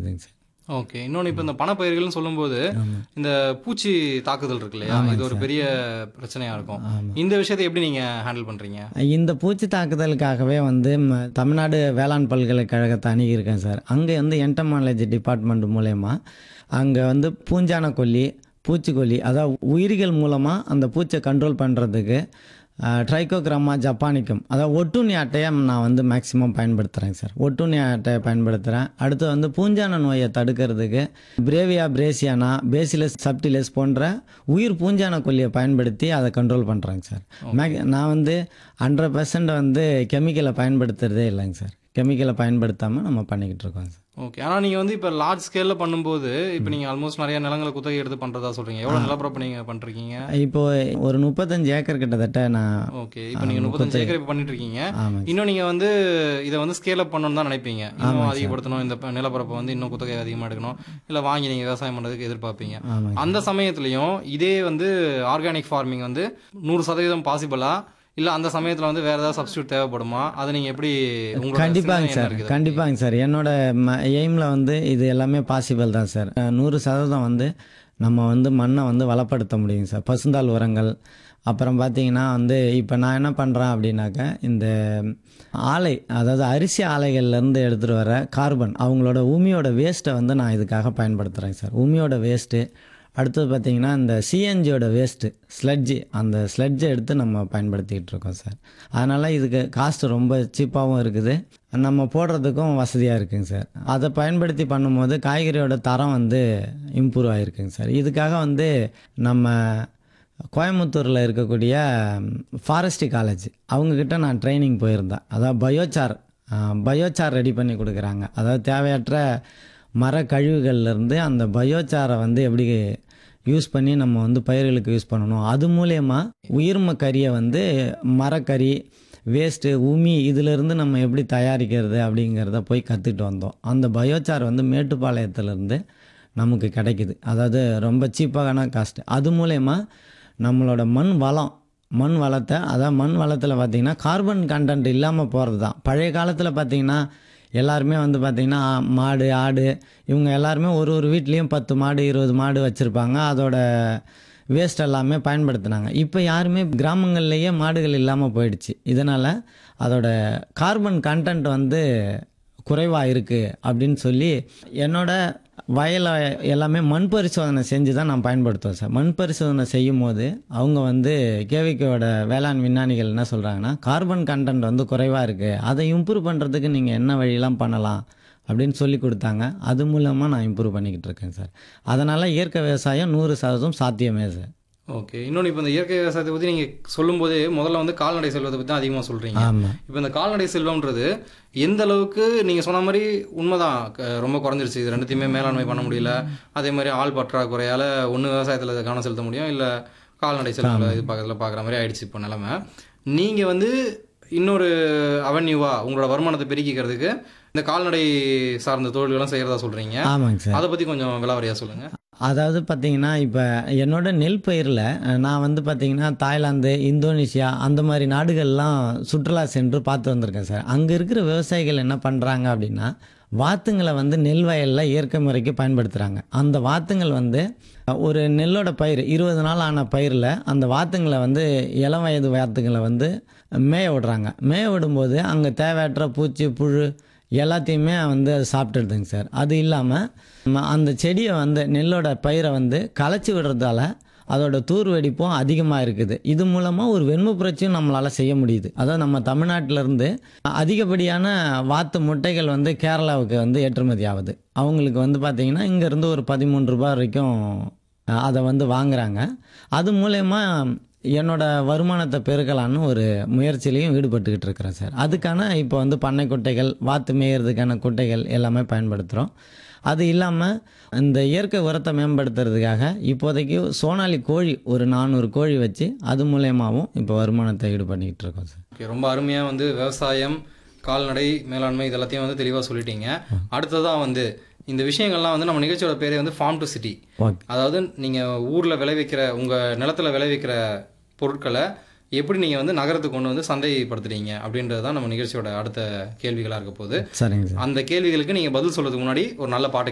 கிடைக்குதுங்க sir okay இன்னொன்று இப்போ இந்த பணப்பயிர்கள்னு சொல்லும்போது ஆமாம் இந்த பூச்சி தாக்குதல் இருக்கு இல்லையா இது ஒரு பெரிய பிரச்சனையா இருக்கும் ஆமாம் இந்த விஷயத்தை எப்படி நீங்க ஹேண்டில் பண்றீங்க இந்த பூச்சி தாக்குதலுக்காகவே வந்து ம- தமிழ்நாடு வேளாண் பல்கலைக்கழகத்தை அணுகியிருக்கேன் சார் அங்கே வந்து என்டமாலஜி டிபார்ட்மெண்ட் மூலயமா அங்கே வந்து பூஞ்சான கொல்லி பூச்சிக்கொல்லி அதாவது உயிரிகள் மூலமாக அந்த பூச்சை கண்ட்ரோல் பண்ணுறதுக்கு ட்ரைகோகிராமா ஜப்பானிக்கம் அதாவது ஒட்டுண்ணி அட்டையை நான் வந்து மேக்ஸிமம் பயன்படுத்துகிறேன் சார் ஒட்டுண்ணி அட்டையை பயன்படுத்துகிறேன் அடுத்து வந்து பூஞ்சான நோயை தடுக்கிறதுக்கு பிரேவியா பிரேசியானா பேசிலஸ் சப்டிலஸ் போன்ற உயிர் பூஞ்சான கொல்லியை பயன்படுத்தி அதை கண்ட்ரோல் பண்ணுறேங்க சார் மேக் நான் வந்து ஹண்ட்ரட் பர்சன்ட் வந்து கெமிக்கலை பயன்படுத்துறதே இல்லைங்க சார் கெமிக்கலை பயன்படுத்தாமல் நம்ம பண்ணிக்கிட்டு இருக்கோம் சார் ஓகே ஆனால் நீங்கள் வந்து இப்போ லார்ஜ் ஸ்கேலில் பண்ணும்போது இப்போ நீங்கள் ஆல்மோஸ்ட் நிறைய நிலங்களை குத்தகை எடுத்து பண்ணுறதா சொல்கிறீங்க எவ்வளோ நிலப்பரப்பு நீங்கள் பண்ணுறீங்க இப்போ ஒரு முப்பத்தஞ்சு ஏக்கர் கிட்டத்தட்ட நான் ஓகே இப்போ நீங்கள் முப்பத்தஞ்சு ஏக்கர் இப்போ பண்ணிட்டு இருக்கீங்க ஆமாங்க இன்னும் நீங்கள் வந்து இதை வந்து ஸ்கேல் அப் பண்ணணும்னு தான் நினைப்பீங்க இன்னும் அதிகப்படுத்தணும் இந்த ப- நிலப்பரப்பை வந்து இன்னும் குத்தகை அதிகமாக எடுக்கணும் இல்லை வாங்கி நீங்கள் விவசாயம் பண்ணுறதுக்கு எதிர்பார்ப்பீங்க ஆமாங்க அந்த சமயத்துலையும் இதே வந்து ஆர்கானிக் ஃபார்மிங் வந்து நூறு சதவீதம் பாசிபிளா இல்லை அந்த சமயத்தில் வந்து வேற ஏதாவது சப்ஸ்டியூட் தேவைப்படுமா அதை நீங்கள் எப்படி உங்களோட கண்டிப்பாங்க சிந்தனை என்ன சார் இருக்குது? கண்டிப்பாங்க சார் என்னோட எய்மில் வந்து இது எல்லாமே பாசிபிள் தான் சார் அஹ், நூறு சதவீதம் வந்து நம்ம வந்து மண்ணை வந்து வளப்படுத்த முடியும் சார் பசுந்தாள் உரங்கள் அப்புறம் பார்த்தீங்கன்னா வந்து இப்போ நான் என்ன பண்ணுறேன் அப்படின்னாக்க இந்த ஆலை அதாவது அரிசி ஆலைகள்லேருந்து எடுத்துகிட்டு வர கார்பன் அவங்களோட உமியோட வேஸ்ட்டை வந்து நான் இதுக்காக பயன்படுத்துகிறேன் சார் உமியோட வேஸ்ட்டு அடுத்தது பார்த்தீங்கன்னா இந்த சிஎன்ஜியோட வேஸ்ட்டு ஸ்லட்ஜி அந்த ஸ்லட்ஜை எடுத்து நம்ம பயன்படுத்திக்கிட்டு இருக்கோம் சார் அதனால் இதுக்கு காஸ்ட் ரொம்ப சீப்பாகவும் இருக்குது நம்ம போடுறதுக்கும் வசதியாக இருக்குங்க சார் அதை பயன்படுத்தி பண்ணும்போது காய்கறியோட தரம் வந்து இம்ப்ரூவ் ஆகிருக்குங்க சார் இதுக்காக வந்து நம்ம கோயம்புத்தூரில் இருக்கக்கூடிய ஃபாரஸ்ட்ரி காலேஜ் அவங்கக்கிட்ட நான் ட்ரைனிங் போயிருந்தேன் அதாவது பயோசார் பயோசார் ரெடி பண்ணி கொடுக்குறாங்க அதாவது தேவையற்ற மர கழிவுகள்லேருந்து அந்த பயோசாரை வந்து எப்படி யூஸ் பண்ணி நம்ம வந்து பயிர்களுக்கு யூஸ் பண்ணணும் அது மூலயமா உயிர்ம கறியை வந்து மரக்கறி வேஸ்ட்டு உமி இதிலிருந்து நம்ம எப்படி தயாரிக்கிறது அப்படிங்கிறத போய் கற்றுக்கிட்டு வந்தோம் அந்த பயோசார் வந்து மேட்டுப்பாளையத்துலேருந்து நமக்கு கிடைக்குது அதாவது ரொம்ப சீப்பான காஸ்ட் அது மூலயமா நம்மளோட மண் வளம் மண் வளத்தை அதாவது மண் வளத்தில் பார்த்திங்கன்னா கார்பன் கண்டென்ட் இல்லாமல் போகிறது தான் பழைய காலத்தில் பார்த்திங்கன்னா எல்லாருமே வந்து பார்த்திங்கன்னா மாடு ஆடு இவங்க எல்லாருமே ஒரு ஒரு வீட்லேயும் பத்து மாடு இருபது மாடு வச்சுருப்பாங்க அதோட வேஸ்ட் எல்லாமே பயன்படுத்தினாங்க இப்போ யாருமே கிராமங்கள்லேயே மாடுகள் இல்லாமல் போயிடுச்சு இதனால் அதோட கார்பன் கண்டென்ட் வந்து குறைவாக இருக்குது அப்படின்னு சொல்லி என்னோட வயலை எல்லாமே மண் பரிசோதனை செஞ்சு தான் நான் பயன்படுத்துவேன் சார் மண் பரிசோதனை செய்யும் போது அவங்க வந்து கேவிக்கோட வேளாண் விஞ்ஞானிகள் என்ன சொல்கிறாங்கன்னா கார்பன் கண்டென்ட் வந்து குறைவாக இருக்குது அதை இம்ப்ரூவ் பண்ணுறதுக்கு நீங்கள் என்ன வழியெல்லாம் பண்ணலாம் அப்படின்னு சொல்லி கொடுத்தாங்க அது மூலமாக நான் இம்ப்ரூவ் பண்ணிக்கிட்டு இருக்கேன் சார் அதனால் இயற்கை விவசாயம் நூறு சதவீதம் சாத்தியமே சார் ஓகே இன்னொன்று இப்போ இந்த இயற்கை விவசாயத்தை பற்றி நீங்கள் சொல்லும்போதே முதல்ல வந்து கால்நடை செல்வத்தை பற்றி தான் அதிகமாக சொல்கிறீங்க ஆமாம் இப்போ இந்த கால்நடை செல்வம்ன்றது எந்த அளவுக்கு நீங்கள் சொன்ன மாதிரி உண்மைதான் க- ரொம்ப குறைஞ்சிருச்சு இது ரெண்டுத்தையுமே மேலாண்மை பண்ண முடியல அதே மாதிரி ஆள் பற்றாக்குறையால் ஒன்று விவசாயத்தில் கவனம் செலுத்த முடியும் இல்லை கால்நடை செல்வங்களை இது பக்கத்தில் பார்க்குற மாதிரி ஆயிடுச்சு இப்போ நிலமை நீங்கள் வந்து இன்னொரு அவென்யூவா உங்களோட வருமானத்தை பெருக்கிக்கிறதுக்கு இந்த கால்நடை சார்ந்த தொழில்களும் செய்கிறதா சொல்கிறீங்க ஆமாங்க சார் அதை பற்றி கொஞ்சம் விலாவரியாக சொல்லுங்கள் அதாவது பார்த்தீங்கன்னா இப்போ என்னோட நெல் பயிரில் நான் வந்து பார்த்தீங்கன்னா தாய்லாந்து இந்தோனேஷியா அந்த மாதிரி நாடுகள்லாம் சுற்றுலா சென்று பார்த்து வந்திருக்கேன் சார் அங்கே இருக்கிற விவசாயிகள் என்ன பண்ணுறாங்க அப்படின்னா வாத்துங்களை வந்து நெல் வயலில் இயற்கை முறைக்கு பயன்படுத்துகிறாங்க அந்த வாத்துங்கள் வந்து ஒரு நெல்லோட பயிர் இருபது நாள் ஆன பயிரில் அந்த வாத்துங்களை வந்து இளம் வயது வாத்துங்களை வந்து மேய விடுறாங்க மேய விடும்போது அங்கே தேவையற்ற பூச்சி புழு எல்லாத்தையுமே வந்து அது சாப்பிட்டுடுதுங்க சார் அது இல்லாமல் அந்த செடியை வந்து நெல்லோட பயிரை வந்து களைச்சி விடுறதால அதோட தூர் வெடிப்பும் அதிகமாக இருக்குது இது மூலமாக ஒரு வெண்மை புரட்சியும் நம்மளால் செய்ய முடியுது அதாவது நம்ம தமிழ்நாட்டிலேருந்து அதிகப்படியான வாத்து முட்டைகள் வந்து கேரளாவுக்கு வந்து ஏற்றுமதி ஆகுது அவங்களுக்கு வந்து பார்த்திங்கன்னா இங்கேருந்து ஒரு பதிமூன்று ரூபாய் வரைக்கும் அஹ், அதை வந்து வாங்குறாங்க அது மூலயமா என்னோட வருமானத்தை பெருக்கலான்னு ஒரு முயற்சியிலையும் ஈடுபட்டுக்கிட்டு இருக்கிறேன் சார் அதுக்கான இப்போ வந்து பண்ணை குட்டைகள் வாத்து மேயறதுக்கான குட்டைகள் எல்லாமே பயன்படுத்துகிறோம் அது இல்லாமல் இந்த இயற்கை உரத்தை மேம்படுத்துறதுக்காக இப்போதைக்கு சோனாலி கோழி ஒரு நானூறு கோழி வச்சு அது மூலயமாவும் இப்போ வருமானத்தை ஈடு பண்ணிக்கிட்டு இருக்கோம் சார் ஓகே ரொம்ப அருமையாக வந்து விவசாயம் கால்நடை மேலாண்மை இது எல்லாத்தையும் வந்து தெளிவாக சொல்லிட்டீங்க அடுத்ததாக வந்து இந்த விஷயங்கள்லாம் வந்து நம்ம நிகழ்ச்சியோட பேரே வந்து ஃபார்ம் டு சிட்டி ஓகே அதாவது நீங்கள் ஊரில் விளைவிக்கிற உங்கள் நிலத்துல விளைவிக்கிற பொருட்களை எப்படி நீங்கள் வந்து நகரத்துக்கு கொண்டு வந்து சந்தைப்படுத்துறீங்க அப்படின்றது தான் நம்ம நிகழ்ச்சியோட அடுத்த கேள்விகளாக இருக்க போகுது சரிங்க சார் அந்த கேள்விகளுக்கு நீங்கள் பதில் சொல்றதுக்கு முன்னாடி ஒரு நல்ல பாட்டை